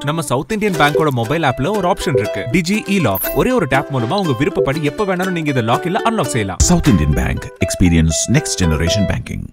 நம்ம south Indian பேங்கோட mobile ஆப்ல ஒரு ஆப்ஷன் இருக்கு டிஜி இ லாக் ஒரே ஒரு டேப் மூலமா உங்க விருப்பப்படி எப்ப வேணாலும் நீங்க இதை லாக் இல்ல அன்லாக் செய்யலாம் South Indian Bank. Experience next generation banking.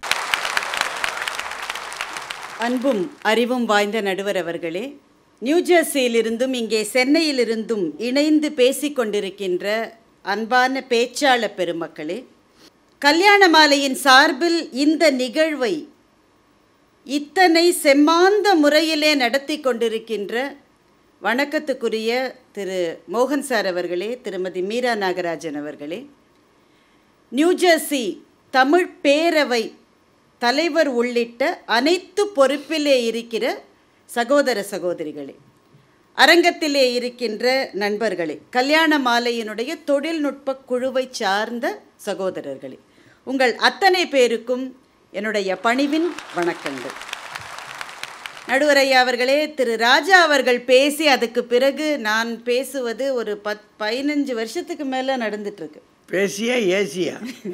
அன்பும் அறிவும் வாய்ந்த நடுவர் அவர்களே நியூஜெர்சியிலிருந்தும் இங்கே சென்னையிலிருந்தும் இணைந்து பேசிக் கொண்டிருக்கின்ற அன்பான பேச்சாளர் பெருமக்களே கல்யாண மாலையின் சார்பில் இந்த நிகழ்வை இத்தனை செம்மாந்த முறையிலே நடத்தி கொண்டிருக்கின்ற வணக்கத்துக்குரிய திரு மோகன் சார் அவர்களே திருமதி மீரா நாகராஜன் அவர்களே நியூஜெர்சி தமிழ் பேரவை தலைவர் உள்ளிட்ட அனைத்து பொறுப்பிலே இருக்கிற சகோதர சகோதரிகளே அரங்கத்திலே இருக்கின்ற நண்பர்களே கல்யாண மாலையினுடைய தொழில்நுட்ப குழுவை சார்ந்த சகோதரர்களே உங்கள் அத்தனை பேருக்கும் என்னுடைய பணிவின் வணக்கங்கள் நடுவரையா அவர்களே திரு ராஜா அவர்கள் பேசி அதுக்கு பிறகு நான் பேசுவது ஒரு பத் பதினஞ்சு வருஷத்துக்கு மேலே நடந்துட்டுருக்கு பேசியா ஏசியா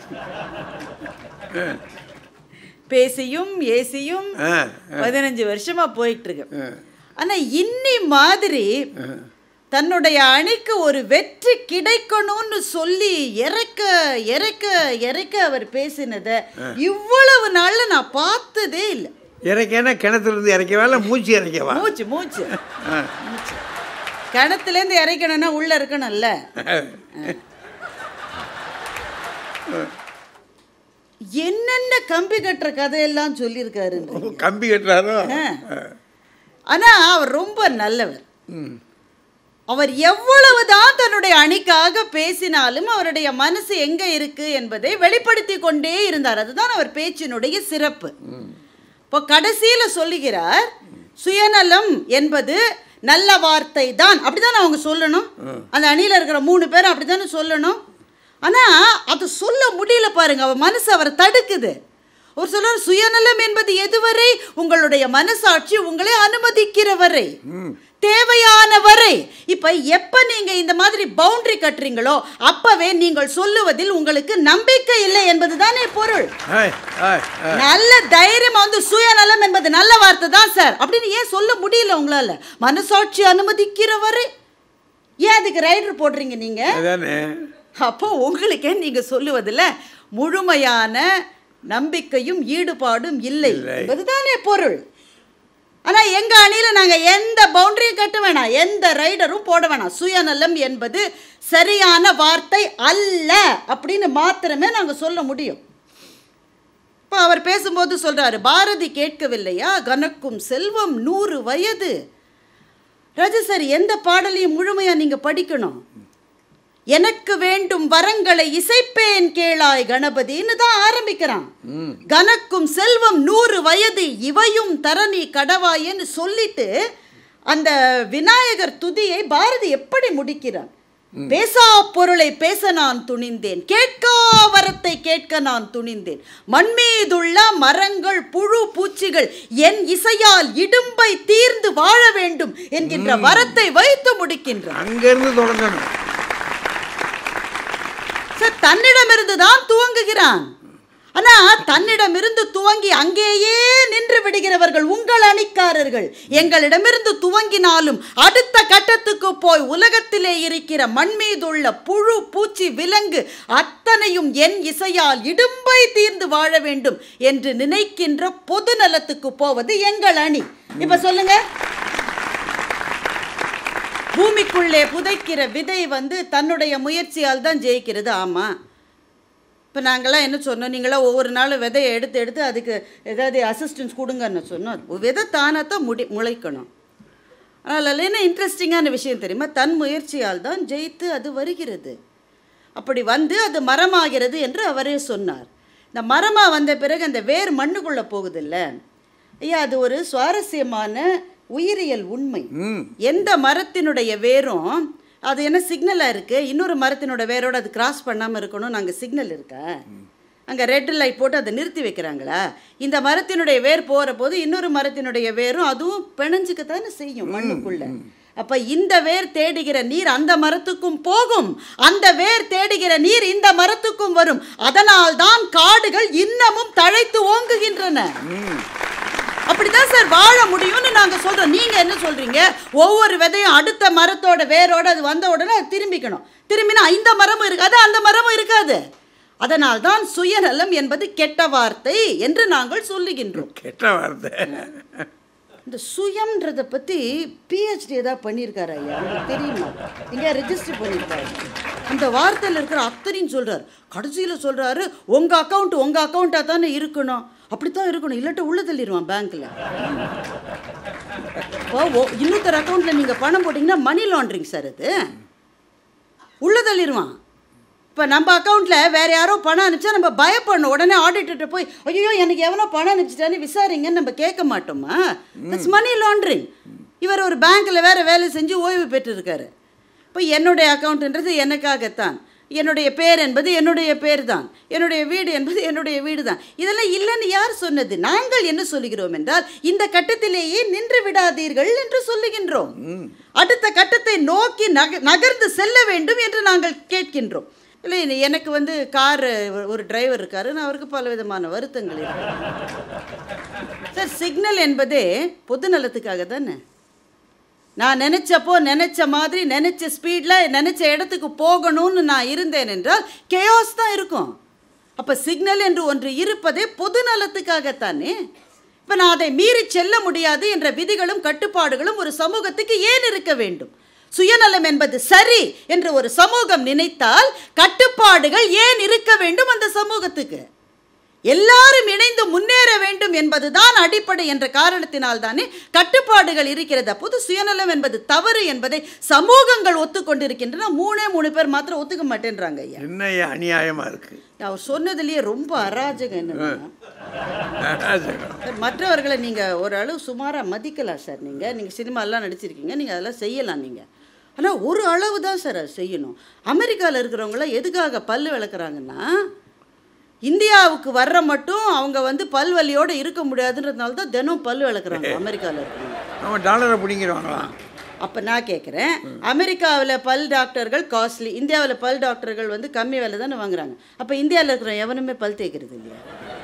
பேசியும் ஏசியும் ஆ, பதினஞ்சு வருஷமா போயிட்டு இருக்கு ஆனா இன்னி மாதிரி தன்னுடைய அணிக்கு ஒரு வெற்றி கிடைக்கணும்னு சொல்லி இறக்க இறக்க இறக்க அவர் பேசினத இவ்வளவு நாள்ல நான் பார்த்ததே இல்லை இறக்கேனா கிணத்துல இருந்து இறக்கவா இல்லை மூச்சு இறக்கவா மூச்சு மூச்சு மூச்சு கிணத்துல இருந்து இறக்கணும்னா உள்ள இருக்கணும்ல என்னென்ன கம்பி கட்டுற கதையெல்லாம் சொல்லியிருக்காரு கம்பி கட்டுறாரோ ஆனா அவர் ரொம்ப நல்லவர் அவர் எவ்வளவுதான் தன்னுடைய அணிக்காக பேசினாலும் அவருடைய மனசு எங்க இருக்கு என்பதை வெளிப்படுத்தி கொண்டே இருந்தார் அதுதான் அவர் பேச்சினுடைய சிறப்பு இப்போ கடைசியில சொல்லுகிறார் சுயநலம் என்பது நல்ல வார்த்தை தான் அப்படிதான் அவங்க சொல்லணும் அந்த அணியில இருக்கிற மூணு பேரும் அப்படித்தானே சொல்லணும் ஆனா அது சொல்ல முடியல பாருங்க அவர் மனசு அவரை தடுக்குது ஒரு சொல்றார் சுயநலம் என்பது எதுவரை உங்களுடைய மனசாட்சி உங்களை அனுமதிக்கிற வரை தேவையான வரை இப்ப எப்ப நீங்க இந்த மாதிரி பவுண்டரி கட்டுறீங்களோ அப்பவே நீங்கள் சொல்லுவதில் உங்களுக்கு நம்பிக்கை இல்லை என்பதுதானே பொருள் ஆய், ஆய், ஆய். நல்ல தைரியமா வந்து சுயநலம் என்பது நல்ல வார்த்தை தான் சார் அப்படின்னு ஏன் சொல்ல முடியல உங்களால மனசாட்சி அனுமதிக்கிற வரை ஏன் அதுக்கு ரைடர் போடுறீங்க நீங்க அதானே அப்போ உங்களுக்கே நீங்க சொல்லுவதில் முழுமையான நம்பிக்கையும் ஈடுபாடும் இல்லை என்பதுதானே பொருள் ஆனா எங்க அணியில நாங்க எந்த பவுண்டரியும் கட்ட வேணாம் எந்த ரைடரும் போட வேணாம் சுயநலம் என்பது சரியான வார்த்தை அல்ல அப்படின்னு மாத்திரமே நாங்க சொல்ல முடியும் இப்போ அவர் பேசும்போது சொல்றாரு பாரதி கேட்கவில்லையா கனக்கும் செல்வம் நூறு வயது ராஜா சார் எந்த பாடலையும் முழுமையா நீங்க படிக்கணும் எனக்கு வேண்டும் வரங்களை இசைப்பேன் கேளாய் கணபதின்னு தான் ஆரம்பிக்கிறான் கனக்கும் செல்வம் நூறு வயது இவையும் தரணி கடவாயன்னு சொல்லிட்டு அந்த விநாயகர் துதியை பாரதி எப்படி முடிக்கிறான் பேசா பொருளை பேச நான் துணிந்தேன் கேட்கா வரத்தை கேட்க நான் துணிந்தேன் மண்மீதுள்ள மரங்கள் புழு பூச்சிகள் என் இசையால் இடும்பை தீர்ந்து வாழ வேண்டும் என்கின்ற வரத்தை வைத்து முடிக்கின்றான் அங்கேருந்து தொடங்கணும் சார் தன்னிடமிருந்து தான் துவங்குகிறான் ஆனா தன்னிடமிருந்து துவங்கி அங்கேயே நின்று விடுகிறவர்கள் உங்கள் அணிக்காரர்கள் எங்களிடமிருந்து துவங்கினாலும் அடுத்த கட்டத்துக்கு போய் உலகத்திலே இருக்கிற மண் மீதுள்ள புழு பூச்சி விலங்கு அத்தனையும் என் இசையால் இடும்பை தீர்ந்து வாழ வேண்டும் என்று நினைக்கின்ற பொது நலத்துக்கு போவது எங்கள் அணி இப்ப சொல்லுங்க பூமிக்குள்ளே புதைக்கிற விதை வந்து தன்னுடைய முயற்சியால் தான் ஜெயிக்கிறது ஆமாம் இப்போ நாங்களாம் என்ன சொன்னோம் நீங்களாம் ஒவ்வொரு நாளும் விதையை எடுத்து எடுத்து அதுக்கு ஏதாவது அசிஸ்டன்ஸ் கொடுங்கன்னு சொன்னோம் விதை தானாக தான் முடி முளைக்கணும் ஆனால் அதில் என்ன இன்ட்ரெஸ்டிங்கான விஷயம் தெரியுமா தன் முயற்சியால் தான் ஜெயித்து அது வருகிறது அப்படி வந்து அது மரமாகிறது என்று அவரே சொன்னார் இந்த மரமாக வந்த பிறகு அந்த வேர் மண்ணுக்குள்ளே போகுதில்ல ஐயா அது ஒரு சுவாரஸ்யமான உயிரியல் உண்மை எந்த மரத்தினுடைய வேரும் அது என்ன சிக்னலாக இருக்குது இன்னொரு மரத்தினோட வேரோட அது கிராஸ் பண்ணாமல் இருக்கணும் நாங்கள் சிக்னல் இருக்கா அங்கே ரெட் லைட் போட்டு அதை நிறுத்தி வைக்கிறாங்களா இந்த மரத்தினுடைய வேர் போகிற போது இன்னொரு மரத்தினுடைய வேரும் அதுவும் பிணைஞ்சுக்கத்தானே செய்யும் மண்ணுக்குள்ள அப்ப இந்த வேர் தேடுகிற நீர் அந்த மரத்துக்கும் போகும் அந்த வேர் தேடுகிற நீர் இந்த மரத்துக்கும் வரும் அதனால் தான் காடுகள் இன்னமும் தழைத்து ஓங்குகின்றன அப்படிதான் சார் வாழ முடியும்னு நாங்க சொல்றோம் நீங்க என்ன சொல்றீங்க ஒவ்வொரு விதையும் அடுத்த மரத்தோட வேரோட அது வந்த உடனே அது திரும்பிக்கணும் திரும்பினா இந்த மரமும் இருக்காது அந்த மரமும் இருக்காது அதனால்தான் சுயநலம் என்பது கெட்ட வார்த்தை என்று நாங்கள் சொல்லுகின்றோம் கெட்ட வார்த்தை இந்த சுயம்ன்றதை பற்றி பிஹெச்டி ஏதாவது பண்ணியிருக்காரு ஐயா உங்களுக்கு தெரியுமா எங்கேயா ரெஜிஸ்டர் பண்ணியிருக்காரு அந்த வார்த்தையில் இருக்கிற அத்தனையும் சொல்கிறார் கடைசியில் சொல்கிறாரு உங்கள் அக்கௌண்ட் உங்கள் அக்கௌண்ட்டாக தானே இருக்கணும் அப்படித்தான் இருக்கணும் இல்லாட்டி உள்ள தள்ளிடுவான் பேங்க்கில் இப்போ ஒ- இன்னொருத்தர் அக்கௌண்ட்டில் நீங்கள் பணம் போட்டிங்கன்னா மணி லாண்ட்ரிங் சார் அது உள்ள தள்ளிடுவான் இப்போ நம்ம அக்கௌண்ட்டில் வேற யாரோ பணம் அனுப்பிச்சா நம்ம பயப்படணும் உடனே ஆடிட்டர்கிட்ட போய் ஐயோ எனக்கு எவனோ பணம் அனுப்பிச்சிட்டான்னு விசாரிங்கன்னு நம்ம கேட்க மாட்டோமா இட்ஸ் மணி லாண்ட்ரிங் இவர் ஒரு பேங்க்கில் வேற வேலை செஞ்சு ஓய்வு பெற்றிருக்காரு இப்போ என்னுடைய அக்கௌண்ட்ன்றது எனக்காகத்தான் என்னுடைய பேர் என்பது என்னுடைய பேர் தான் என்னுடைய வீடு என்பது என்னுடைய வீடு தான் இதெல்லாம் இல்லைன்னு யார் சொன்னது நாங்கள் என்ன சொல்லுகிறோம் என்றால் இந்த கட்டத்திலேயே நின்று விடாதீர்கள் என்று சொல்லுகின்றோம் அடுத்த கட்டத்தை நோக்கி நக நகர்ந்து செல்ல வேண்டும் என்று நாங்கள் கேட்கின்றோம் இல்லை இது எனக்கு வந்து கார் ஒரு டிரைவர் இருக்காரு நான் அவருக்கு பல விதமான வருத்தங்கள் இருக்கு சார் சிக்னல் என்பதே பொது நலத்துக்காக தானே நான் நினைச்சப்போ நினைச்ச மாதிரி நினைச்ச ஸ்பீடில் நினைச்ச இடத்துக்கு போகணும்னு நான் இருந்தேன் என்றால் கேயாஸ் தான் இருக்கும் அப்போ சிக்னல் என்று ஒன்று இருப்பதே பொது நலத்துக்காகத்தானே இப்போ நான் அதை மீறி செல்ல முடியாது என்ற விதிகளும் கட்டுப்பாடுகளும் ஒரு சமூகத்துக்கு ஏன் இருக்க வேண்டும் சுயநலம் என்பது சரி என்று ஒரு சமூகம் நினைத்தால் கட்டுப்பாடுகள் ஏன் இருக்க வேண்டும் அந்த சமூகத்துக்கு எல்லாரும் இணைந்து முன்னேற வேண்டும் என்பதுதான் அடிப்படை என்ற காரணத்தினால் தானே கட்டுப்பாடுகள் இருக்கிறது அப்போது சுயநலம் என்பது தவறு என்பதை சமூகங்கள் ஒத்துக்கொண்டிருக்கின்றன மூணே மூணு பேர் மாத்திரம் ஒத்துக்க மாட்டேன்றாங்க ஐயா என்ன அநியாயமா இருக்கு அவர் சொன்னதுலயே ரொம்ப அராஜகம் என்னன்னா அராஜகம். சார், மற்றவர்களை நீங்கள் ஓரளவு சுமாராக மதிக்கலாம் சார் நீங்கள் நீங்கள் சினிமாலாம் நடிச்சிருக்கீங்க நீங்கள் அதெல்லாம் செய்யலாம் நீங்கள் ஆனால் ஒரு அளவு தான் சார் அது செய்யணும் அமெரிக்காவில் இருக்கிறவங்களாம் எதுக்காக பல்லு விளக்குறாங்கன்னா இந்தியாவுக்கு வர்ற மட்டும் அவங்க வந்து பல்வலியோடு இருக்க முடியாதுன்றதுனால தான் தினம் பல்லு விளக்குறாங்க அமெரிக்காவில் இருக்கிறவங்க நம்ம டாலரை பிடிங்கிறவாங்களாம் அப்போ நான் கேட்குறேன் அமெரிக்காவில் பல் டாக்டர்கள் காஸ்ட்லி இந்தியாவில் பல் டாக்டர்கள் வந்து கம்மி விலை தானே வாங்குறாங்க அப்போ இந்தியாவில் இருக்கிற எவனுமே பல் தேய்க்கிறது இல்லையா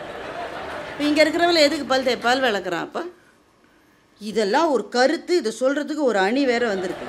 இப்போ இங்கே இருக்கிறவங்கள எதுக்கு பல் தே பல் விளக்குறான் அப்போ இதெல்லாம் ஒரு கருத்து இதை சொல்கிறதுக்கு ஒரு அணி வேற வந்திருக்கு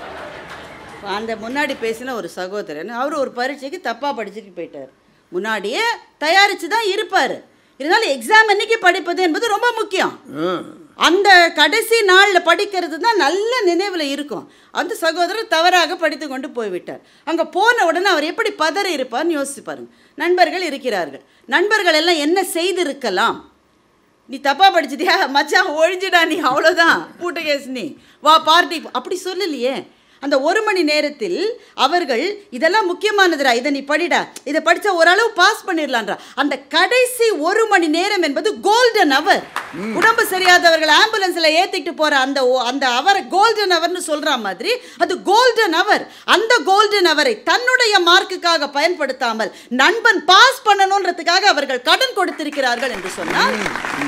இப்ப அந்த முன்னாடி பேசின ஒரு சகோதரன் அவர் ஒரு பரீட்சைக்கு தப்பாக படிச்சுட்டு போயிட்டார் முன்னாடியே தயாரித்து தான் இருப்பார் இருந்தாலும் எக்ஸாம் அன்னைக்கு படிப்பது என்பது ரொம்ப முக்கியம் ம். அந்த கடைசி நாளில் படிக்கிறது தான் நல்ல நினைவில் இருக்கும் அந்த சகோதரர் தவறாக படித்து கொண்டு போய்விட்டார் அங்கே போன உடனே அவர் எப்படி பதறி இருப்பார்னு யோசிச்சு பாருங்க நண்பர்கள் இருக்கிறார்கள் நண்பர்கள் எல்லாம் என்ன செய்திருக்கலாம் நீ தப்பா படிச்சிட்டியா மச்சான் ஒழிஞ்சிடா நீ அவ்வளோதான் பூட்ட கேஸ் நீ வா பார்ட்டி அப்படி சொல்லலையே அந்த ஒரு மணி நேரத்தில் அவர்கள் இதெல்லாம் முக்கியமானதுடா இதை நீ படிடா இதை படிச்சா ஓரளவு பாஸ் பண்ணிடலான்றா அந்த கடைசி ஒரு மணி நேரம் என்பது கோல்டன் அவர் உடம்பு சரியாதவர்கள் ஆம்புலன்ஸ்ல ஏத்திட்டு போற அந்த ஓ- அந்த அவரை கோல்டன் அவர்னு சொல்ற மாதிரி அது கோல்டன் அவர் அந்த கோல்டன் அவரை தன்னுடைய மார்க்குக்காக பயன்படுத்தாமல் நண்பன் பாஸ் பண்ணணுன்றதுக்காக அவர்கள் கடன் கொடுத்திருக்கிறார்கள் என்று சொன்னால்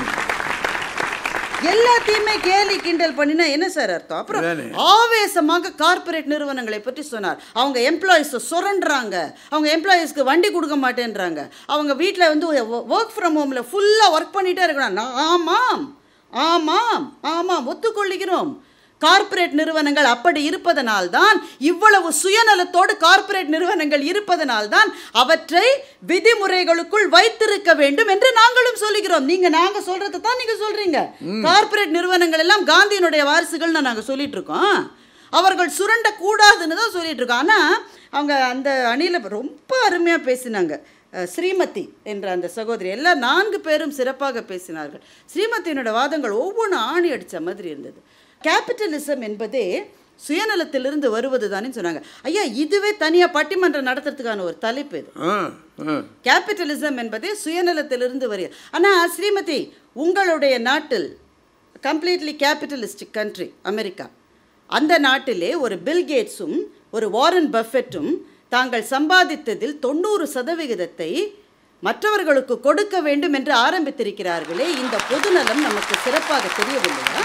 எல்லாத்தையுமே கேலி கிண்டல் பண்ணினா என்ன சார் அர்த்தம் அப்புறம் அதானே. ஆவேசமாக கார்ப்பரேட் நிறுவனங்களை பற்றி சொன்னார் அவங்க எம்ப்ளாயிஸை சுரண்டுறாங்க அவங்க எம்ப்ளாயீஸ்க்கு வண்டி கொடுக்க மாட்டேன்றாங்க அவங்க வீட்டில் வந்து ஒர்க் ஃப்ரம் ஹோமில் ஃபுல்லாக ஒர்க் பண்ணிகிட்டே இருக்கணும் நான் ஆமாம் ஆமாம் ஆமாம் ஒத்துக்கொள்ளுகிறோம் கார்ப்பரேட் நிறுவனங்கள் அப்படி இருப்பதனால்தான் இவ்வளவு சுயநலத்தோடு கார்ப்பரேட் நிறுவனங்கள் இருப்பதனால்தான் அவற்றை விதிமுறைகளுக்குள் வைத்திருக்க வேண்டும் என்று நாங்களும் சொல்லுகிறோம் நீங்க நாங்க சொல்றதை தான் நீங்க சொல்றீங்க கார்ப்பரேட் நிறுவனங்கள் எல்லாம் காந்தியினுடைய வாரிசுகள்னு நாங்க சொல்லிட்டு இருக்கோம் அவர்கள் சுரண்ட கூடாதுன்னு தான் சொல்லிட்டு இருக்கோம் ஆனா அவங்க அந்த அணியில ரொம்ப அருமையா பேசினாங்க அஹ், ஸ்ரீமதி என்ற அந்த சகோதரி எல்லாம் நான்கு பேரும் சிறப்பாக பேசினார்கள் ஸ்ரீமதியினோட வாதங்கள் ஒவ்வொன்றும் ஆணி அடிச்ச மாதிரி இருந்தது கேபிட்டலிசம் என்பதே சுயநலத்திலிருந்து வருவது தானே சொன்னாங்க ஐயா இதுவே தனியாக பட்டிமன்றம் நடத்துறதுக்கான ஒரு தலைப்பு இது ஆ, ஆ. கேபிட்டலிசம் என்பதே சுயநலத்திலிருந்து வருகிறது ஆனால் ஸ்ரீமதி உங்களுடைய நாட்டில் கம்ப்ளீட்லி கேபிட்டலிஸ்டிக் கண்ட்ரி அமெரிக்கா அந்த நாட்டிலே ஒரு பில் கேட்ஸும் ஒரு வாரன் பஃபெட்டும் தாங்கள் சம்பாதித்ததில் தொண்ணூறு சதவிகிதத்தை மற்றவர்களுக்கு கொடுக்க வேண்டும் என்று ஆரம்பித்திருக்கிறார்களே இந்த பொதுநலம் நமக்கு சிறப்பாக தெரியவில்லையா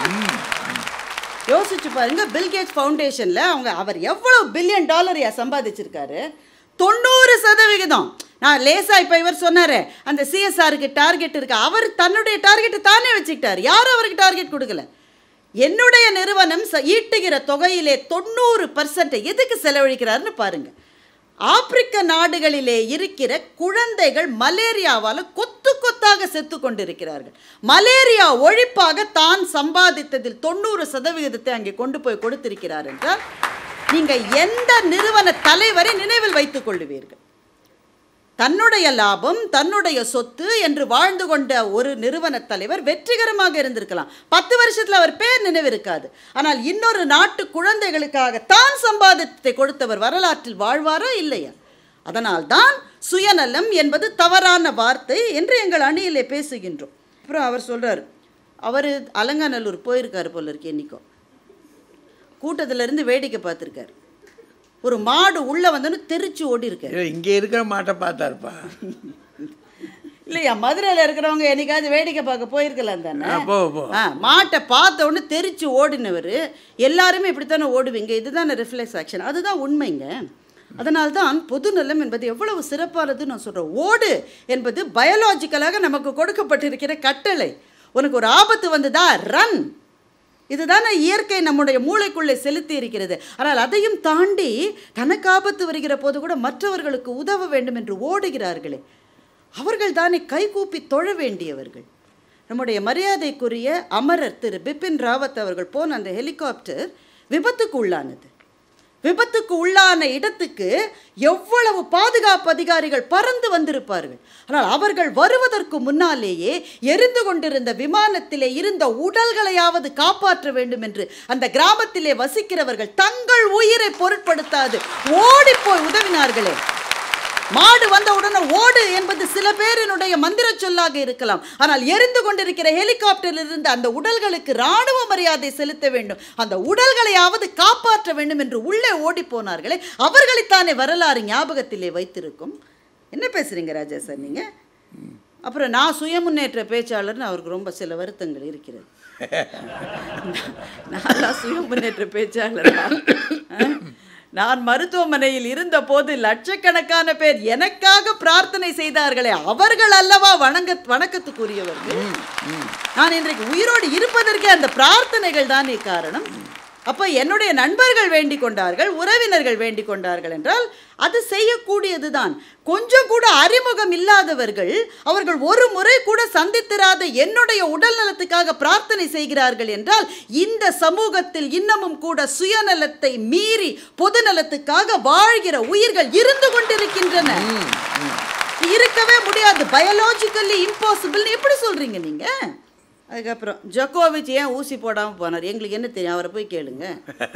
யோசிச்சு பாருங்க பில் கேட்ஸ் ஃபவுண்டேஷன்ல அவங்க அவர் எவ்வளவு பில்லியன் டாலர் சம்பாதிச்சிருக்காரு தொண்ணூறு சதவிகிதம் நான் லேசா இப்போ இவர் சொன்னாரு அந்த சிஎஸ்ஆருக்கு டார்கெட் இருக்கு அவர் தன்னுடைய டார்கெட்டை தானே வச்சுக்கிட்டார் யாரும் அவருக்கு டார்கெட் கொடுக்கல என்னுடைய நிறுவனம் ச- ஈட்டுகிற தொகையிலே தொண்ணூறு பர்சன்ட் எதுக்கு செலவழிக்கிறாருன்னு பாருங்க ஆப்பிரிக்க நாடுகளிலே இருக்கிற குழந்தைகள் மலேரியாவால் கொத்து கொத்தாக செத்து கொண்டிருக்கிறார்கள் மலேரியா ஒழிப்பாக தான் சம்பாதித்ததில் தொண்ணூறு சதவிகிதத்தை அங்கே கொண்டு போய் கொடுத்திருக்கிறார் என்றால் நீங்கள் எந்த நிறுவன தலைவரை நினைவில் வைத்துக் கொள்ளுவீர்கள் தன்னுடைய லாபம் தன்னுடைய சொத்து என்று வாழ்ந்து கொண்ட ஒரு நிறுவன தலைவர் வெற்றிகரமாக இருந்திருக்கலாம் பத்து வருஷத்துல அவர் பேர் நினைவிருக்காது ஆனால் இன்னொரு நாட்டு குழந்தைகளுக்காக தான் சம்பாதித்ததை கொடுத்தவர் வரலாற்றில் வாழ்வாரா இல்லையா அதனால்தான் சுயநலம் என்பது தவறான வார்த்தை என்று எங்கள் அணியிலே பேசுகின்றோம் அப்புறம் அவர் சொல்றார் அவர் அலங்காநல்லூர் போயிருக்காரு போல இருக்கு என்னைக்கோ கூட்டத்துல இருந்து வேடிக்கை பார்த்துருக்காரு ஒரு மாடு உள்ள வந்தோன்னு தெரிச்சு ஓடி இருக்காரு இல்லை இங்கே இருக்கிற மாட்டை பார்த்தாருப்பா இல்லையா மதுரையில் இருக்கிறவங்க என்னைக்காவது வேடிக்கை பார்க்க போயிருக்கலாம் தானே ஆ, போ, போ. ஆ மாட்டை பார்த்த உடனே தெரிச்சு ஓடினவர் எல்லாருமே இப்படித்தானே ஓடுவீங்க இதுதானே ரிஃப்ளெக்ஸ் ஆக்ஷன் அதுதான் உண்மைங்க அதனால்தான் பொதுநலம் என்பது எவ்வளவு சிறப்பானதுன்னு நான் சொல்கிறேன் ஓடு என்பது பயாலாஜிக்கலாக நமக்கு கொடுக்கப்பட்டிருக்கிற கட்டளை உனக்கு ஒரு ஆபத்து வந்ததா ரன் இதுதானே இயற்கை நம்முடைய மூளைக்குள்ளே செலுத்தி இருக்கிறது ஆனால் அதையும் தாண்டி தனக்கு ஆபத்து வருகிற போது கூட மற்றவர்களுக்கு உதவ வேண்டும் என்று ஓடுகிறார்களே அவர்கள் தானே கைகூப்பி தொழ வேண்டியவர்கள் நம்முடைய மரியாதைக்குரிய அமரர் திரு பிபின் ராவத் அவர்கள் போன அந்த ஹெலிகாப்டர் விபத்துக்கு உள்ளானது விபத்துக்கு உள்ளான இடத்துக்கு எவ்வளவு பாதுகாப்பு அதிகாரிகள் பறந்து வந்திருப்பார்கள் ஆனால் அவர்கள் வருவதற்கு முன்னாலேயே எரிந்து கொண்டிருந்த விமானத்திலே இருந்த உடல்களையாவது காப்பாற்ற வேண்டும் என்று அந்த கிராமத்திலே வசிக்கிறவர்கள் தங்கள் உயிரை பொருட்படுத்தாது ஓடிப்போய் உதவினார்களே மாடு வந்த உடனே ஓடு என்பது சில பேரினுடைய மந்திர சொல்லாக இருக்கலாம் ஆனால் எரிந்து கொண்டிருக்கிற ஹெலிகாப்டரில் இருந்து அந்த உடல்களுக்கு ராணுவ மரியாதை செலுத்த வேண்டும் அந்த உடல்களையாவது காப்பாற்ற வேண்டும் என்று உள்ளே ஓடி போனார்களே அவர்களைத்தானே வரலாறு ஞாபகத்திலே வைத்திருக்கும் என்ன பேசுறீங்க ராஜா சார் நீங்க அப்புறம் நான் சுயமுன்னேற்ற பேச்சாளர்னு அவருக்கு ரொம்ப சில வருத்தங்கள் இருக்கிறது நான் சுயமுன்னேற்ற பேச்சாளரா ஆ? நான் மருத்துவமனையில் இருந்தபோது லட்சக்கணக்கான பேர் எனக்காக பிரார்த்தனை செய்தார்களே அவர்கள் அல்லவா வணங்க வணக்கத்துக்குரியவர்கள் நான் இன்றைக்கு உயிரோடு இருப்பதற்கே அந்த பிரார்த்தனைகள் தானே காரணம் அப்போ என்னுடைய நண்பர்கள் வேண்டிக் கொண்டார்கள் உறவினர்கள் வேண்டிக் கொண்டார்கள் என்றால் அது செய்யக்கூடியதுதான் கொஞ்சம் கூட அறிமுகம் இல்லாதவர்கள் அவர்கள் ஒரு முறை கூட சந்தித்திராத என்னுடைய உடல் நலத்துக்காக பிரார்த்தனை செய்கிறார்கள் என்றால் இந்த சமூகத்தில் இன்னமும் கூட சுயநலத்தை மீறி பொதுநலத்துக்காக வாழ்கிற உயிர்கள் இருந்து கொண்டிருக்கின்றன இருக்கவே முடியாது பயாலாஜிக்கலி இம்பாசிபிள்னு எப்படி சொல்றீங்க நீங்க அதுக்கப்புறம் ஜோகோவிச் ஏன் ஊசி போடாமல் போனார் எங்களுக்கு என்ன தெரியும் அவரை போய் கேளுங்க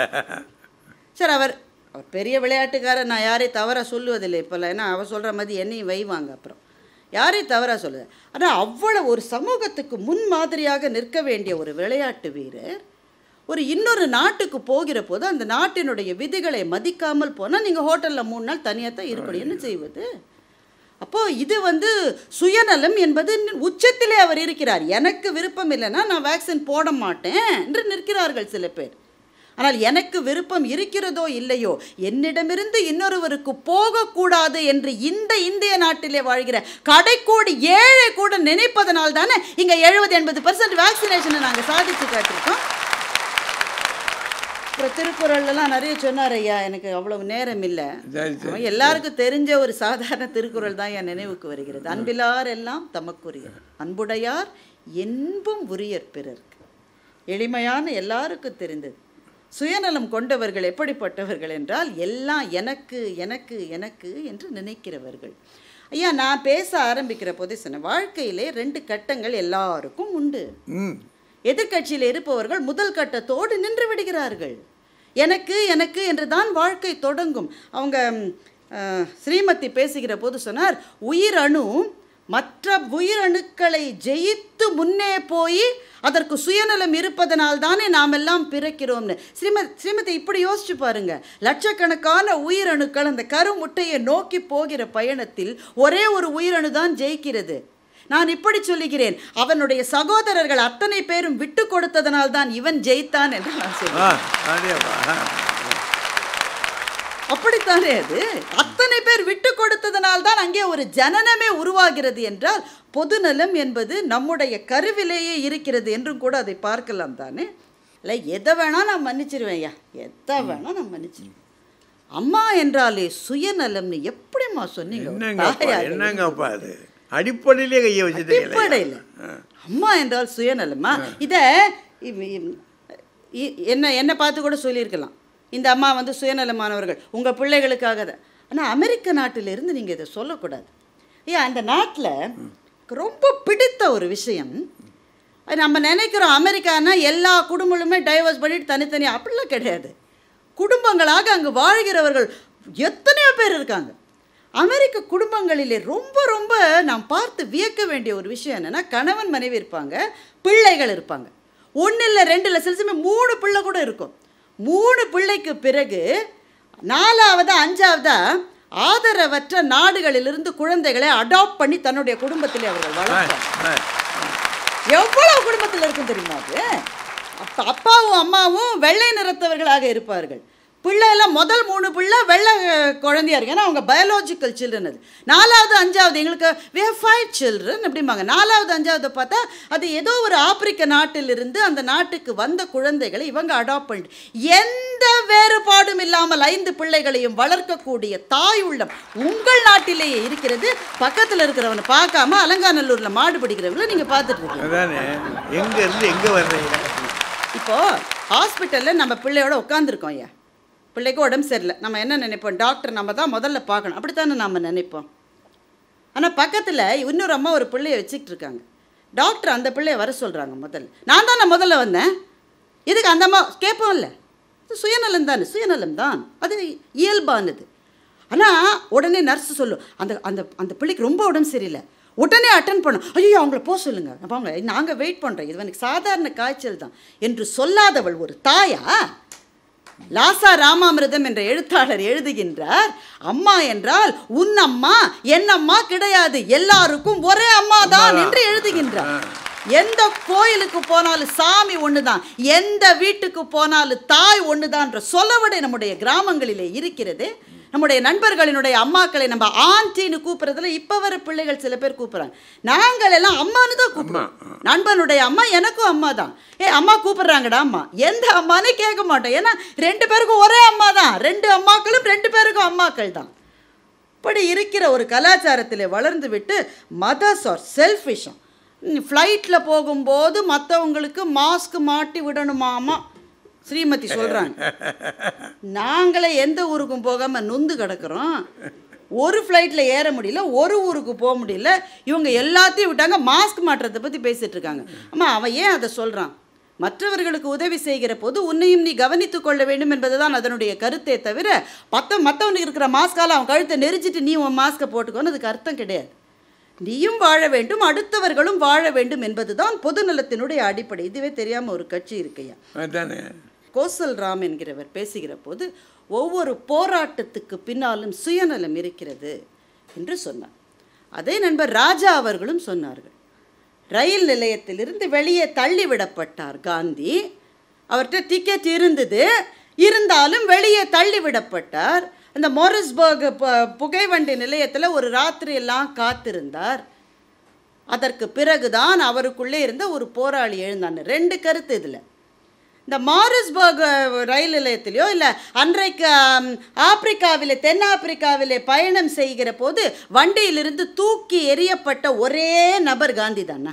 சரி அவர் அவர் பெரிய விளையாட்டுக்காரர் நான் யாரையும் தவறாக சொல்லுவதில்லை இப்போல்லாம் ஏன்னா அவர் சொல்கிற மாதிரி என்னையும் வைவாங்க அப்புறம் யாரையும் தவறாக சொல்லுது ஆனால் அவ்வளவு ஒரு சமூகத்துக்கு முன் மாதிரியாக நிற்க வேண்டிய ஒரு விளையாட்டு வீரர் ஒரு இன்னொரு நாட்டுக்கு போகிற போது அந்த நாட்டினுடைய விதிகளை மதிக்காமல் போனால் நீங்கள் ஹோட்டலில் மூணு நாள் தனியாக தான் இருக்கணும் என்ன செய்வது அப்போ இது வந்து சுயநலம் என்பது உச்சத்திலே அவர் இருக்கிறார் எனக்கு விருப்பம் இல்லைன்னா நான் வேக்சின் போட மாட்டேன் என்று நிற்கிறார்கள் சில பேர் ஆனால் எனக்கு விருப்பம் இருக்கிறதோ இல்லையோ என்னிடமிருந்து இன்னொருவருக்கு போகக்கூடாது என்று இந்த இந்திய நாட்டிலே வாழ்கிற கடைக்கோடி ஏழை கூட நினைப்பதனால் தானே இங்கே எழுபது எண்பது பர்சன்ட் வேக்சினேஷனை நாங்கள் சாதித்து காட்டியிருக்கோம் அப்புறம் திருக்குறள்லாம் நிறைய சொன்னார் ஐயா எனக்கு அவ்வளவு நேரம் இல்லை சரி, சரி. அவன் எல்லாருக்கும் தெரிஞ்ச ஒரு சாதாரண திருக்குறள் தான் என் நினைவுக்கு வருகிறது அன்பிலார் எல்லாம் தமக்குரிய அன்புடையார் என்பும் உரியர் பிறர்க்கு எளிமையான எல்லாருக்கும் தெரிந்தது சுயநலம் கொண்டவர்கள் எப்படிப்பட்டவர்கள் என்றால் எல்லாம் எனக்கு எனக்கு எனக்கு என்று நினைக்கிறவர்கள் ஐயா நான் பேச ஆரம்பிக்கிற போதே சொன்னேன் வாழ்க்கையிலே ரெண்டு கட்டங்கள் எல்லாருக்கும் உண்டு ம் எதிர்க்கட்சியில் இருப்பவர்கள் முதல் கட்டத்தோடு நின்று விடுகிறார்கள் எனக்கு எனக்கு என்று தான் வாழ்க்கை தொடங்கும் அவங்க ம், அஹ், ஸ்ரீமதி பேசுகிற போது சொன்னார் உயிரணு மற்ற உயிரணுக்களை ஜெயித்து முன்னே போய் அதற்கு சுயநலம் இருப்பதனால் தானே நாம் எல்லாம் பிறக்கிறோம்னு ஸ்ரீமதி ஸ்ரீமதி இப்படி யோசிச்சு பாருங்க லட்சக்கணக்கான உயிரணுக்கள் அந்த கருமுட்டையை நோக்கி போகிற பயணத்தில் ஒரே ஒரு உயிரணு தான் ஜெயிக்கிறது நான் இப்படி சொல்லுகிறேன் அவனுடைய சகோதரர்கள் அத்தனை பேரும் விட்டு கொடுத்ததனால் தான் இவன் ஜெயித்தான் என்று நான் சொல்கிறேன் ஆ அப்படியாப்பா அப்படித்தானே அது அத்தனை பேர் விட்டு கொடுத்ததனால் தான் அங்கே ஒரு ஜனனமே உருவாகிறது என்றால் பொதுநலம் என்பது நம்முடைய கருவிலேயே இருக்கிறது என்றும் கூட அதை பார்க்கலாம் தானே இல்லை எதை வேணா நான் மன்னிச்சிருவேன் ஐயா எதை வேணா நான் மன்னிச்சிருவேன் அம்மா என்றாலே சுயநலம்னு எப்படிம்மா சொன்னீங்க ஒரு என்னங்கப்பா தாயாக என்னங்கப்பா அது அடிப்படையிலே கையை வச்சுட்டீங்களே அடிப்படையில் அம்மா என்றால் சுயநலமா இதை இவ்- இவ்- இ- என்ன என்ன பார்த்து கூட சொல்லியிருக்கலாம் இந்த அம்மா வந்து சுயநலமானவர்கள் உங்கள் பிள்ளைகளுக்காக தான் ஆனால் அமெரிக்க நாட்டிலிருந்து நீங்கள் இதை சொல்லக்கூடாது ஐயா அந்த நாட்டில் ரொம்ப பிடித்த ஒரு விஷயம் அது நம்ம நினைக்கிறோம் அமெரிக்கானா எல்லா குடும்பங்களுமே டைவர்ஸ் பண்ணிட்டு தனித்தனி அப்படிலாம் கிடையாது குடும்பங்களாக அங்கு வாழ்கிறவர்கள் எத்தனையோ பேர் இருக்காங்க அமெரிக்க குடும்பங்களிலே ரொம்ப ரொம்ப நாம் பார்த்து வியக்க வேண்டிய ஒரு விஷயம் என்னென்னா கணவன் மனைவி இருப்பாங்க பிள்ளைகள் இருப்பாங்க ஒன்று இல்லை ரெண்டு இல்லை சில சமயம் மூணு பிள்ளை கூட இருக்கும் மூணு பிள்ளைக்கு பிறகு நாலாவது அஞ்சாவதா ஆதரவற்ற நாடுகளிலிருந்து குழந்தைகளை அடாப்ட் பண்ணி தன்னுடைய குடும்பத்திலே அவர்கள் வளர்ப்பாங்க எவ்வளவு குடும்பத்தில் இருக்கும் தெரியுமா அது அப்ப அப்பாவும் அம்மாவும் வெள்ளை நிறத்தவர்களாக இருப்பார்கள் பிள்ளை எல்லாம் முதல் மூணு பிள்ளை வெள்ளை அஹ், குழந்தையா இருக்கு ஏன்னா அவங்க பயாலஜிக்கல் சில்ட்ரன் அது நாலாவது அஞ்சாவது எங்களுக்கு we have ஃபைவ் சில்ட்ரன் அப்படிம்பாங்க நாலாவது அஞ்சாவது பார்த்தா அது ஏதோ ஒரு ஆப்பிரிக்க நாட்டிலிருந்து அந்த நாட்டுக்கு வந்த குழந்தைகளை இவங்க அடாப்ட் பண்ணிட்டு எந்த வேறுபாடும் இல்லாமல் ஐந்து பிள்ளைகளையும் வளர்க்கக்கூடிய தாய் உள்ளம் உங்கள் நாட்டிலேயே இருக்கிறது பக்கத்தில் இருக்கிறவனை பார்க்காம அலங்காநல்லூரில் மாடு பிடிக்கிறவங்கள நீங்கள் பார்த்துட்டு இருக்கீங்க அதானே எங்க இருந்து எங்க வர்றீங்க இப்போ ஹாஸ்பிட்டலில் நம்ம பிள்ளையோட உட்காந்துருக்கோம் ஐயா பிள்ளைக்கு உடம்பு சரியில்லை நம்ம என்ன நினைப்போம் டாக்டர் நம்ம தான் முதல்ல பார்க்கணும் அப்படித்தானே நம்ம நினைப்போம் ஆனால் பக்கத்தில் இன்னொரு அம்மா ஒரு பிள்ளைய வச்சுக்கிட்டு இருக்காங்க டாக்டர் அந்த பிள்ளைய வர சொல்கிறாங்க முதல்ல நான் தான் நான் முதல்ல வந்தேன் இதுக்கு அந்த அம்மா கேட்போம்ல இது சுயநலம் தானே சுயநலம் தான் அது இயல்பானது ஆனால் உடனே நர்ஸ் சொல்லும் அந்த அந்த அந்த பிள்ளைக்கு ரொம்ப உடம்பு சரியில்லை உடனே அட்டன் பண்ணும் ஐயோ அவங்கள போக சொல்லுங்க அவங்க நாங்கள் வெயிட் பண்ணுறோம் இது எனக்கு சாதாரண காய்ச்சல் தான் என்று சொல்லாதவள் ஒரு தாயா லாசா ராமாமிர்தம் என்ற எழுத்தாளர் எழுதுகின்றார் அம்மா என்றால் உன் அம்மா என் அம்மா கிடையாது எல்லாருக்கும் ஒரே அம்மா தான் என்று எழுதுகின்றார் எந்த கோயிலுக்கு போனாலும் சாமி ஒண்ணுதான் எந்த வீட்டுக்கு போனாலும் தாய் ஒண்ணுதான்ற சொல்லவடை நம்முடைய கிராமங்களிலே இருக்கிறது நம்முடைய நண்பர்களினுடைய அம்மாக்களை நம்ம ஆண்டின்னு கூப்பிடுறதுல இப்போ வர பிள்ளைகள் சில பேர் கூப்பிடுறாங்க நாங்கள் எல்லாம் அம்மான்னு தான் கூப்பிடுறோம் நண்பனுடைய அம்மா எனக்கும் அம்மா தான் ஏ அம்மா கூப்பிடுறாங்கடா அம்மா எந்த அம்மானே கேட்க மாட்டோம் ஏன்னா ரெண்டு பேருக்கும் ஒரே அம்மா தான் ரெண்டு அம்மாக்களும் ரெண்டு பேருக்கும் அம்மாக்கள் தான் இப்படி இருக்கிற ஒரு கலாச்சாரத்தில் வளர்ந்து விட்டு மதர்ஸ் ஆர் செல்ஃபிஷம் ஃப்ளைட்டில் போகும்போது மற்றவங்களுக்கு மாஸ்க் மாட்டி விடணுமாமா ஸ்ரீமதி சொல்கிறாங்க நாங்களே எந்த ஊருக்கும் போகாமல் நொந்து கிடக்குறோம் ஒரு ஃப்ளைட்டில் ஏற முடியல ஒரு ஊருக்கு போக முடியல இவங்க எல்லாத்தையும் விட்டாங்க மாஸ்க் மாட்டுறதை பற்றி பேசிட்டு இருக்காங்க அம்மா அவன் ஏன் அதை சொல்கிறான் மற்றவர்களுக்கு உதவி செய்கிற போது உன்னையும் நீ கவனித்துக் கொள்ள வேண்டும் என்பதுதான் அதனுடைய கருத்தே தவிர மற்ற மற்றவனுக்கு இருக்கிற மாஸ்கால அவன் கழுத்தை நெரிச்சிட்டு நீ உன் மாஸ்கை போட்டுக்கோன்னு அதுக்கு அர்த்தம் கிடையாது நீயும் வாழ வேண்டும் அடுத்தவர்களும் வாழ வேண்டும் என்பதுதான் பொதுநலத்தினுடைய அடிப்படை இதுவே தெரியாமல் ஒரு கட்சி இருக்கையா அதானே கோசல் ராம் என்கிறவர் பேசுகிற போது ஒவ்வொரு போராட்டத்துக்கு பின்னாலும் சுயநலம் இருக்கிறது என்று சொன்னார் அதே நண்பர் ராஜா அவர்களும் சொன்னார்கள் ரயில் நிலையத்திலிருந்து வெளியே தள்ளிவிடப்பட்டார் காந்தி அவர்கிட்ட டிக்கெட் இருந்தது இருந்தாலும் வெளியே தள்ளிவிடப்பட்டார் அந்த மோரிஸ்பர்க் ப- புகைவண்டி நிலையத்தில் ஒரு ராத்திரி எல்லாம் காத்திருந்தார் அதற்கு பிறகுதான் அவருக்குள்ளே இருந்த ஒரு போராளி எழுந்தான் ரெண்டு கருத்து இதில் இந்த மாரிஸ்பர்க் அஹ், ரயில் நிலையத்திலையோ இல்லை அன்றைக்கு ஆம், ஆப்பிரிக்காவிலே தென்னாப்பிரிக்காவிலே பயணம் செய்கிற போது வண்டியிலிருந்து தூக்கி எறியப்பட்ட ஒரே நபர் காந்தி தானா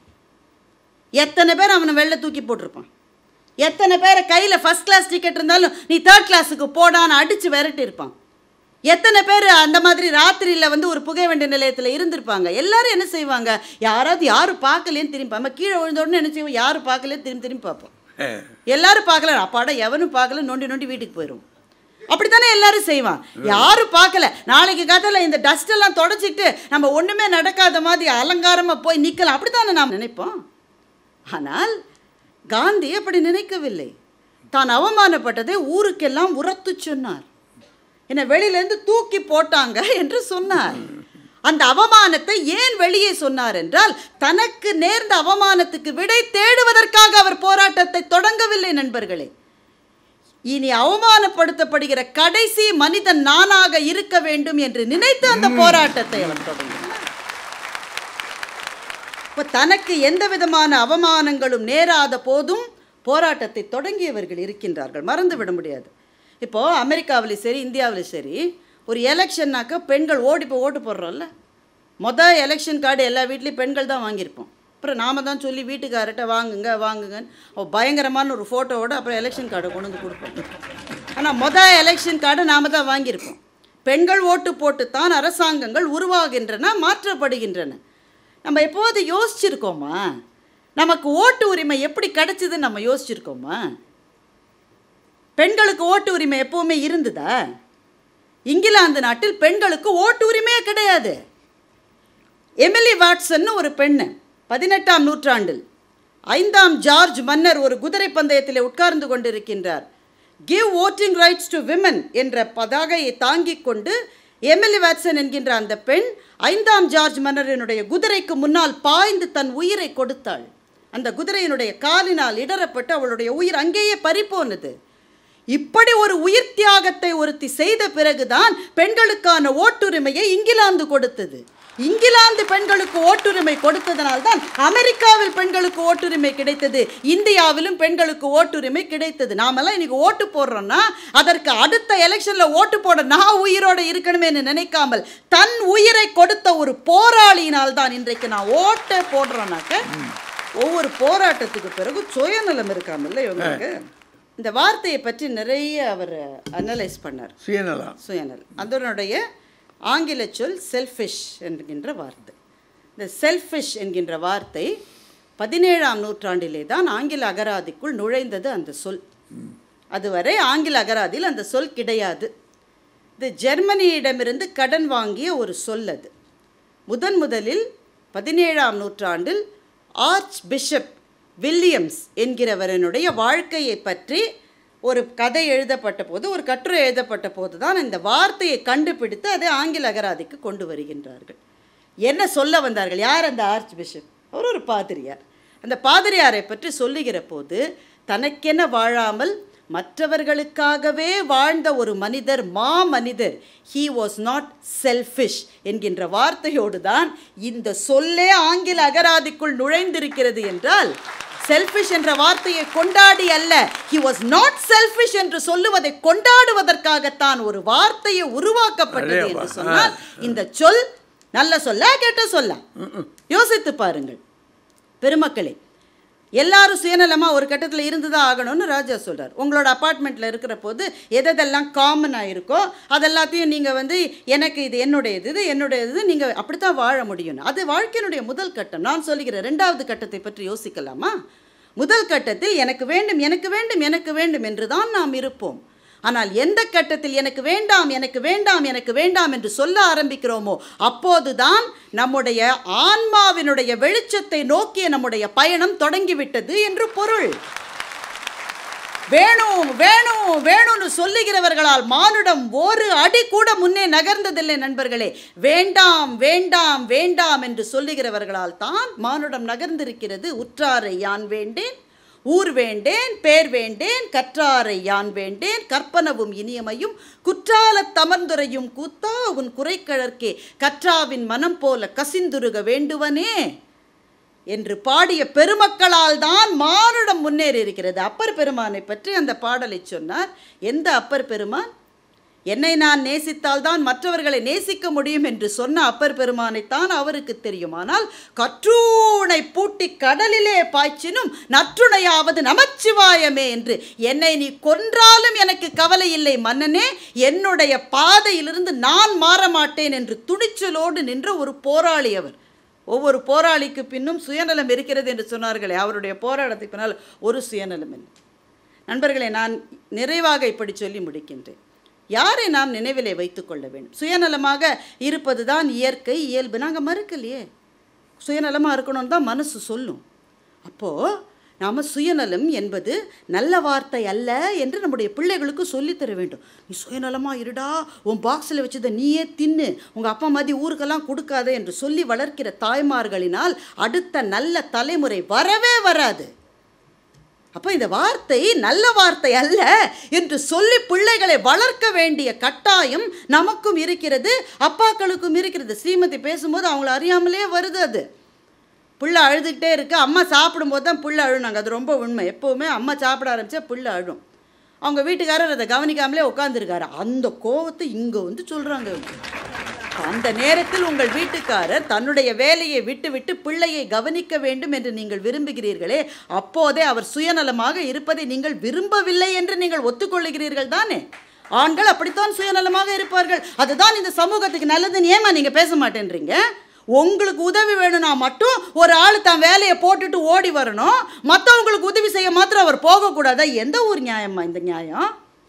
எத்தனை பேர் அவனை வெளில தூக்கி போட்டிருப்பான் எத்தனை பேரை கையில் ஃபஸ்ட் கிளாஸ் டிக்கெட் இருந்தாலும் நீ தேர்ட் கிளாஸுக்கு போடான்னு அடித்து விரட்டி இருப்பான் எத்தனை பேர் அந்த மாதிரி ராத்திரியில் வந்து ஒரு புகை வண்டி நிலையத்தில் இருந்திருப்பாங்க எல்லாரும் என்ன செய்வாங்க யாராவது யாரும் பார்க்கலேன்னு திரும்பி நம்ம கீழே விழுந்த உடனே என்ன செய்வோம் யாரும் பார்க்கலேன்னு திரும்பி திரும்பி பார்ப்போம் எல்லாரும் பார்க்கல அப்பாடா எவனும் பார்க்கல நொண்டி நொண்டி வீட்டுக்கு போயிடும் அப்படித்தானே எல்லாரும் செய்வான் யாரும் பார்க்கல நாளைக்கு கதையில் இந்த டஸ்ட் எல்லாம் தொடச்சிட்டு நம்ம ஒண்ணுமே நடக்காத மாதிரி அலங்காரமா போய் நிக்கலாம் அப்படித்தானே நாம் நினைப்போம் ஆனால் காந்தி அப்படி நினைக்கவில்லை தான் அவமானப்பட்டதை ஊருக்கெல்லாம் உரத்து சொன்னார் என்னை வெளியிலேருந்து தூக்கி போட்டாங்க என்று சொன்னார் அந்த அவமானத்தை ஏன் வெளியே சொன்னார் என்றால் தனக்கு நேர்ந்த அவமானத்துக்கு விடை தேடுவதற்காக அவர் போராட்டத்தை தொடங்கவில்லை நண்பர்களே இனி அவமானப்படுத்தப்படுகிற கடைசி மனிதன் நானாக இருக்க வேண்டும் என்று நினைத்து அந்த போராட்டத்தை அவர் தொடங்கினார் இப்போ தனக்கு எந்த விதமான அவமானங்களும் நேராத போதும் போராட்டத்தை தொடங்கியவர்கள் இருக்கின்றார்கள் மறந்து விட முடியாது இப்போது அமெரிக்காவிலும் சரி இந்தியாவிலும் சரி ஒரு எலெக்ஷன்னாக்கா பெண்கள் ஓடி போய் ஓட்டு போடுறோம்ல மொதல் எலெக்ஷன் கார்டு எல்லா வீட்லேயும் பெண்கள் தான் வாங்கியிருப்போம் அப்புறம் நாம தான் சொல்லி வீட்டுக்காரர்கிட்ட வாங்குங்க வாங்குங்கன்னு அவ பயங்கரமான ஒரு ஃபோட்டோவோட அப்புறம் எலெக்ஷன் கார்டை கொண்டு வந்து கொடுப்போம் ஆனால் மொதல் எலெக்ஷன் கார்டை நாம தான் வாங்கியிருப்போம் பெண்கள் ஓட்டு போட்டுத்தான் அரசாங்கங்கள் உருவாகின்றன மாற்றப்படுகின்றன நம்ம எப்போது யோசிச்சிருக்கோமா நமக்கு ஓட்டு உரிமை எப்படி கிடைச்சதுன்னு நம்ம யோசிச்சிருக்கோமா பெண்களுக்கு ஓட்டு உரிமை எப்பவுமே இருந்ததா இங்கிலாந்து நாட்டில் பெண்களுக்கு ஓட்டு உரிமையே கிடையாது எமிலி வாட்சன் ஒரு பெண்ணு பதினெட்டாம் நூற்றாண்டில் ஐந்தாம் ஜார்ஜ் மன்னர் ஒரு குதிரை பந்தயத்தில் உட்கார்ந்து கொண்டிருக்கின்றார் give voting rights to women என்ற பதாகையை தாங்கிக் கொண்டு எமிலி வாட்சன் என்கின்ற அந்த பெண் ஐந்தாம் ஜார்ஜ் மன்னரினுடைய குதிரைக்கு முன்னால் பாய்ந்து தன் உயிரை கொடுத்தாள் அந்த குதிரையினுடைய காலினால் இடரப்பட்டு அவளுடைய உயிர் அங்கேயே பறிப்போனது இப்படி ஒரு உயிர் தியாகத்தை ஒருத்தி செய்த பிறகுதான் பெண்களுக்கான ஓட்டுரிமையை இங்கிலாந்து கொடுத்தது இங்கிலாந்து பெண்களுக்கு ஓட்டுரிமை கொடுத்ததனால்தான் அமெரிக்காவில் பெண்களுக்கு ஓட்டுரிமை கிடைத்தது இந்தியாவிலும் பெண்களுக்கு ஓட்டுரிமை கிடைத்தது நாமெல்லாம் இன்னைக்கு ஓட்டு போடுறோம்னா அதற்கு அடுத்த எலெக்ஷன்ல ஓட்டு போட நான் உயிரோட இருக்கணுமேன்னு நினைக்காமல் தன் உயிரை கொடுத்த ஒரு போராளியினால் தான் இன்றைக்கு நான் ஓட்டை போடுறோன்னாக்க ஒவ்வொரு போராட்டத்துக்கு பிறகு சுயநலம் இருக்காமல்ல இவங்களுக்கு இந்த வார்த்தையை பற்றி நிறைய அவர் அனலைஸ் பண்ணார் சுயநலம் சுயநல் அதனுடைய ஆங்கில சொல் செல்ஃபிஷ் என்கின்ற வார்த்தை இந்த செல்ஃபிஷ் என்கின்ற வார்த்தை பதினேழாம் நூற்றாண்டிலே தான் ஆங்கில அகராதிக்குள் நுழைந்தது அந்த சொல் அதுவரை ஆங்கில அகராதியில் அந்த சொல் கிடையாது இது ஜெர்மனியிடமிருந்து கடன் வாங்கிய ஒரு சொல் அது முதன் முதலில் பதினேழாம் நூற்றாண்டில் ஆர்ச் பிஷப் வில்லியம்ஸ் என்கிறவரனுடைய வாழ்க்கையை பற்றி ஒரு கதை எழுதப்பட்ட போது ஒரு கட்டுரை எழுதப்பட்ட போது தான் இந்த வார்த்தையை கண்டுபிடித்து அதை ஆங்கில அகராதிக்கு கொண்டு வருகின்றார்கள் என்ன சொல்ல வந்தார்கள் யார் அந்த ஆர்ச் பிஷப் அவர் ஒரு பாதிரியார் அந்த பாதிரியாரை பற்றி சொல்லுகிற போது தனக்கென வாழாமல் மற்றவர்களுக்காகவே வாழ்ந்த ஒரு மனிதர் மா மனிதர் ஹீ வாஸ் நாட் செல்ஃபிஷ் என்கின்ற வார்த்தையோடு தான் இந்த சொல்லே ஆங்கில அகராதிக்குள் நுழைந்திருக்கிறது என்றால் செல்ஃபிஷ் என்ற வார்த்தையை கொண்டாடி அல்ல ஹி வாஸ் நாட் செல்ஃபிஷ் என்று சொல்லுவதை கொண்டாடுவதற்காகத்தான் ஒரு வார்த்தையை உருவாக்கப்பட்டது என்று அடேப்பா. சொன்னால் இந்த சொல் நல்ல சொல்ல கெட்ட சொல்ல யோசித்து பாருங்கள் பெருமக்களே எல்லாரும் சுயநலமாக ஒரு கட்டத்தில் இருந்து தான் ஆகணும்னு ராஜா சொல்றார் உங்களோட அப்பார்ட்மெண்ட்டில் இருக்கிற போது எதெல்லாம் காமனாக இருக்கோ அதெல்லாத்தையும் நீங்கள் வந்து எனக்கு இது என்னுடையது இது என்னுடையது நீங்கள் அப்படித்தான் வாழ முடியும் அது வாழ்க்கையினுடைய முதல் கட்டம் நான் சொல்லுகிறேன் ரெண்டாவது கட்டத்தை பற்றி யோசிக்கலாமா முதல் கட்டத்தில் எனக்கு வேண்டும் எனக்கு வேண்டும் எனக்கு வேண்டும் என்று தான் நாம் இருப்போம் ஆனால் எந்த கட்டத்தில் எனக்கு வேண்டாம் எனக்கு வேண்டாம் எனக்கு வேண்டாம் என்று சொல்ல ஆரம்பிக்கிறோமோ அப்போதுதான் நம்முடைய ஆன்மாவினுடைய வெளிச்சத்தை நோக்கிய நம்முடைய பயணம் தொடங்கிவிட்டது என்று பொருள் வேணும் வேணும் வேணும்னு சொல்லுகிறவர்களால் மானுடம் ஒரு அடி கூட முன்னே நகர்ந்ததில்லை நண்பர்களே வேண்டாம் வேண்டாம் வேண்டாம் என்று சொல்லுகிறவர்களால் தான் மானுடம் நகர்ந்திருக்கிறது உற்றாரை யான் வேண்டேன் ஊர் வேண்டேன் பேர் வேண்டேன் கற்றாரை யான் வேண்டேன் கற்பனவும் இனியமையும் குற்றாலத் தமர்ந்துரையும் கூத்தா உன் குறைக்கழற்கே கற்றாவின் மனம் போல கசிந்துருக வேண்டுவனே என்று பாடிய பெருமக்களால் தான் மானுடம் முன்னேறி இருக்கிறது அப்பர் பெருமானை பற்றி அந்த பாடலை சொன்னார் எந்த அப்பர் பெருமான் என்னை நான் நேசித்தால் தான் மற்றவர்களை நேசிக்க முடியும் என்று சொன்ன அப்பர் பெருமானைத்தான் அவருக்கு தெரியும் ஆனால் கற்றூனை பூட்டி கடலிலே பாய்ச்சினும் நற்றுணையாவது நமச்சிவாயமே என்று என்னை நீ கொன்றாலும் எனக்கு கவலை இல்லை மன்னனே என்னுடைய பாதையிலிருந்து நான் மாற மாட்டேன் என்று துணிச்சலோடு நின்ற ஒரு போராளி அவர் ஒவ்வொரு போராளிக்கு பின்னும் சுயநலம் இருக்கிறது என்று சொன்னார்களே அவருடைய போராட்டத்துக்கு பின்னால் ஒரு சுயநலம் இல்லை நண்பர்களே நான் நிறைவாக இப்படி சொல்லி முடிக்கின்றேன் யாரை நாம் நினைவிலே வைத்துக்கொள்ள வேண்டும் சுயநலமாக இருப்பது தான் இயற்கை இயல்பு நாங்கள் மறுக்கலையே சுயநலமாக இருக்கணும்னு தான் மனசு சொல்லும் அப்போது நாம் சுயநலம் என்பது நல்ல வார்த்தை அல்ல என்று நம்முடைய பிள்ளைகளுக்கு சொல்லித்தர வேண்டும் நீ சுயநலமாக இருடா உன் பாக்ஸில் வச்சதை நீயே தின்னு உங்கள் அப்பா மாதிரி ஊருக்கெல்லாம் கொடுக்காத என்று சொல்லி வளர்க்கிற தாய்மார்களினால் அடுத்த நல்ல தலைமுறை வரவே வராது அப்போ இந்த வார்த்தை நல்ல வார்த்தை அல்ல என்று சொல்லி பிள்ளைகளை வளர்க்க வேண்டிய கட்டாயம் நமக்கும் இருக்கிறது அப்பாக்களுக்கும் இருக்கிறது ஸ்ரீமதி பேசும்போது அவங்கள அறியாமலே வருது அது புள்ள அழுதுகிட்டே இருக்கு அம்மா சாப்பிடும்போது தான் புள்ள அழுனாங்க அது ரொம்ப உண்மை எப்போவுமே அம்மா சாப்பிட ஆரம்பிச்சா புள்ள அழும் அவங்க வீட்டுக்காரர் அதை கவனிக்காமலே உட்காந்துருக்காரு அந்த கோவத்தை இங்கே வந்து சொல்கிறாங்க அந்த நேரத்தில் உங்கள் வீட்டுக்காரர் தன்னுடைய வேலையை விட்டுவிட்டு பிள்ளையை கவனிக்க வேண்டும் என்று நீங்கள் விரும்புகிறீர்களே அப்போதே அவர் சுயநலமாக இருப்பதை நீங்கள் விரும்பவில்லை என்று நீங்கள் ஒத்துக்கொள்ளுகிறீர்கள் தானே ஆண்கள் அப்படித்தான் சுயநலமாக இருப்பார்கள் அதுதான் இந்த சமூகத்துக்கு நல்லதுன்னு ஏமா நீங்கள் பேச மாட்டேன்றீங்க உங்களுக்கு உதவி வேணும்னா மட்டும் ஒரு ஆள் தன் வேலையை போட்டுட்டு ஓடி வரணும் மற்றவங்களுக்கு உதவி செய்ய மாத்திரம் அவர் போகக்கூடாதா எந்த ஊர் நியாயம்மா இந்த நியாயம்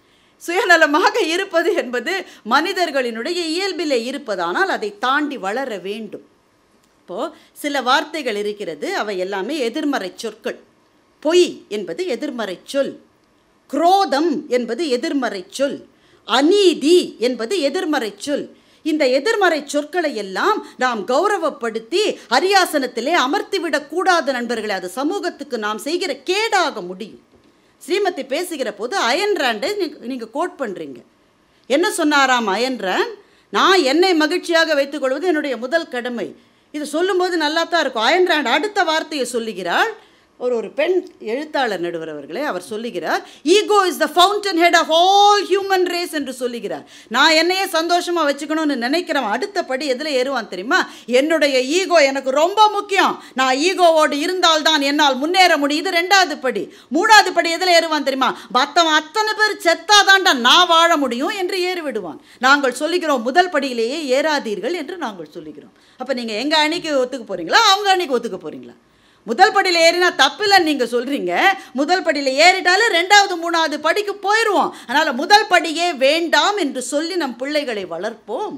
சுயநலமாக இருப்பது என்பது மனிதர்களினுடைய இயல்பிலே இருப்பதானால் அதை தாண்டி வளர வேண்டும் இப்போது சில வார்த்தைகள் இருக்கிறது அவை எல்லாமே எதிர்மறை சொற்கள் பொய் என்பது எதிர்மறை சொல் குரோதம் என்பது எதிர்மறை சொல் அநீதி என்பது எதிர்மறை சொல் இந்த எதிர்மறை சொற்களை எல்லாம் நாம் கௌரவப்படுத்தி அரியாசனத்திலே அமர்த்திவிடக் கூடாது நண்பர்களே அது சமூகத்துக்கு நாம் செய்கிற கேடாக முடியும் ஸ்ரீமதி பேசுகிற போது அயன் ராண்டை நீங்கள் கோட் பண்ணுறீங்க என்ன சொன்னாராம் அயன் ராண்ட் நான் என்னை மகிழ்ச்சியாக வைத்துக்கொள்வது என்னுடைய முதல் கடமை இது சொல்லும்போது நல்லா தான் இருக்கும் அயன் ராண்ட் அடுத்த வார்த்தையை சொல்லுகிறாள் ஒரு ஒரு பெண் எழுத்தாளர் நடுவர் அவர்களே அவர் சொல்லுகிறார் ego is the fountain head of all human race என்று சொல்லுகிறார் நான் என்னையே சந்தோஷமாக வச்சுக்கணும்னு நினைக்கிறவன் அடுத்த படி எதில் ஏறுவான் தெரியுமா என்னுடைய ஈகோ எனக்கு ரொம்ப முக்கியம் நான் ஈகோவோடு இருந்தால்தான் என்னால் முன்னேற முடியும் இது ரெண்டாவது படி மூணாவது படி எதில் ஏறுவான் தெரியுமா மற்றவன் அத்தனை பேர் செத்தாதான்டா நான் வாழ முடியும் என்று ஏறி விடுவான் நாங்கள் சொல்லுகிறோம் முதல் படியிலேயே ஏறாதீர்கள் என்று நாங்கள் சொல்லுகிறோம் அப்போ நீங்கள் எங்கள் அணிக்கு ஒத்துக்க போகிறீங்களா அவங்க அணிக்கு ஒத்துக்க போகிறீங்களா முதல் படியில் ஏறினா தப்பில்லைன்னு நீங்கள் சொல்கிறீங்க முதல் படியில் ஏறிட்டாலும் ரெண்டாவது மூணாவது படிக்கு போயிடுவோம் அதனால் முதல் படியே வேண்டாம் என்று சொல்லி நம் பிள்ளைகளை வளர்ப்போம்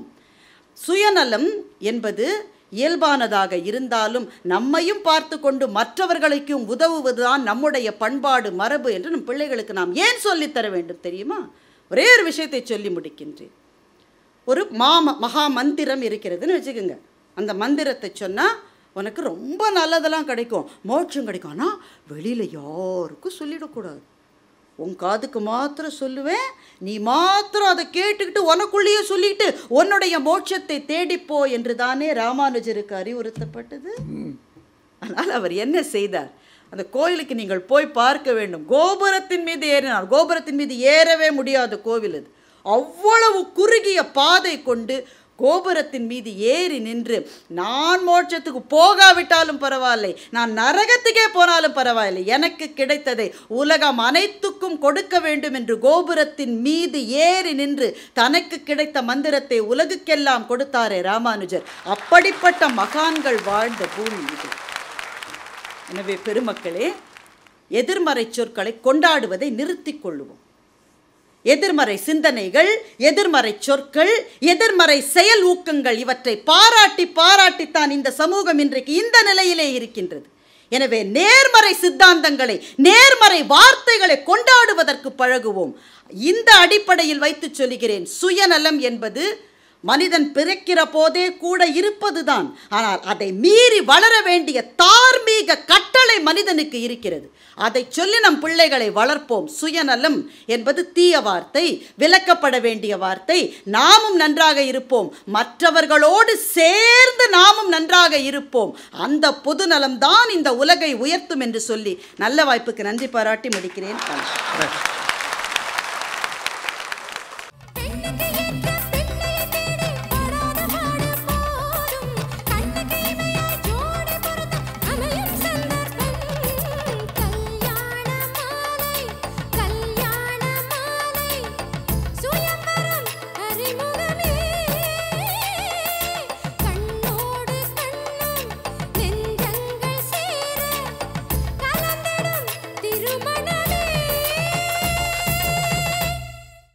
சுயநலம் என்பது இயல்பானதாக இருந்தாலும் நம்மையும் பார்த்து கொண்டு மற்றவர்களுக்கும் உதவுவதுதான் நம்முடைய பண்பாடு மரபு என்று நம் பிள்ளைகளுக்கு நாம் ஏன் சொல்லித்தர வேண்டும் தெரியுமா ஒரே ஒரு விஷயத்தை சொல்லி முடிக்கின்றேன் ஒரு மாம மகா மந்திரம் இருக்கிறதுன்னு வச்சுக்கோங்க அந்த மந்திரத்தை சொன்னால் உனக்கு ரொம்ப நல்லதெல்லாம் கிடைக்கும் மோட்சம் கிடைக்கும் ஆனால் வெளியில் யாருக்கும் சொல்லிடக்கூடாது உன் காதுக்கு மாத்திரம் சொல்லுவேன் நீ மாத்திரம் அதை கேட்டுக்கிட்டு உனக்குள்ளேயே சொல்லிட்டு உன்னுடைய மோட்சத்தை தேடிப்போ என்று தானே ராமானுஜருக்கு அறிவுறுத்தப்பட்டது ஆனால் அவர் என்ன செய்தார் அந்த கோயிலுக்கு நீங்கள் போய் பார்க்க வேண்டும் கோபுரத்தின் மீது ஏறினார் கோபுரத்தின் மீது ஏறவே முடியாத கோவில் அது அவ்வளவு குறுகிய பாதை கொண்டு கோபுரத்தின் மீது ஏறி நின்று நான் மோட்சத்துக்கு போகாவிட்டாலும் பரவாயில்லை நான் நரகத்துக்கே போனாலும் பரவாயில்லை எனக்கு கிடைத்ததை உலகம் அனைத்துக்கும் கொடுக்க வேண்டும் என்று கோபுரத்தின் மீது ஏறி நின்று தனக்கு கிடைத்த மந்திரத்தை உலகுக்கெல்லாம் கொடுத்தாரே ராமானுஜர் அப்படிப்பட்ட மகான்கள் வாழ்ந்த பூமி இது எனவே பெருமக்களே எதிர்மறை சொற்களை கொண்டாடுவதை நிறுத்திக் கொள்ளுவோம் எதிர்மறை சிந்தனைகள் எதிர்மறை சொற்கள் எதிர்மறை செயல் ஊக்கங்கள் இவற்றை பாராட்டி பாராட்டித்தான் இந்த சமூகம் இன்றைக்கு இந்த நிலையிலே இருக்கின்றது எனவே நேர்மறை சித்தாந்தங்களை நேர்மறை வார்த்தைகளை கொண்டாடுவதற்கு பழகுவோம் இந்த அடிப்படையில் வைத்து சொல்கிறேன் சுயநலம் என்பது மனிதன் பிறக்கிற போதே கூட இருப்பதுதான் ஆனால் அதை மீறி வளர வேண்டிய தார்மீக கட்டளை மனிதனுக்கு இருக்கிறது அதை சொல்லி நம் பிள்ளைகளை வளர்ப்போம் சுயநலம் என்பது தீய வார்த்தை விலக்கப்பட வேண்டிய வார்த்தை நாமும் நன்றாக இருப்போம் மற்றவர்களோடு சேர்ந்து நாமும் நன்றாக இருப்போம் அந்த பொதுநலம் தான் இந்த உலகை உயர்த்தும் என்று சொல்லி நல்ல வாய்ப்புக்கு நன்றி பாராட்டி முடிக்கிறேன் வணக்கம்.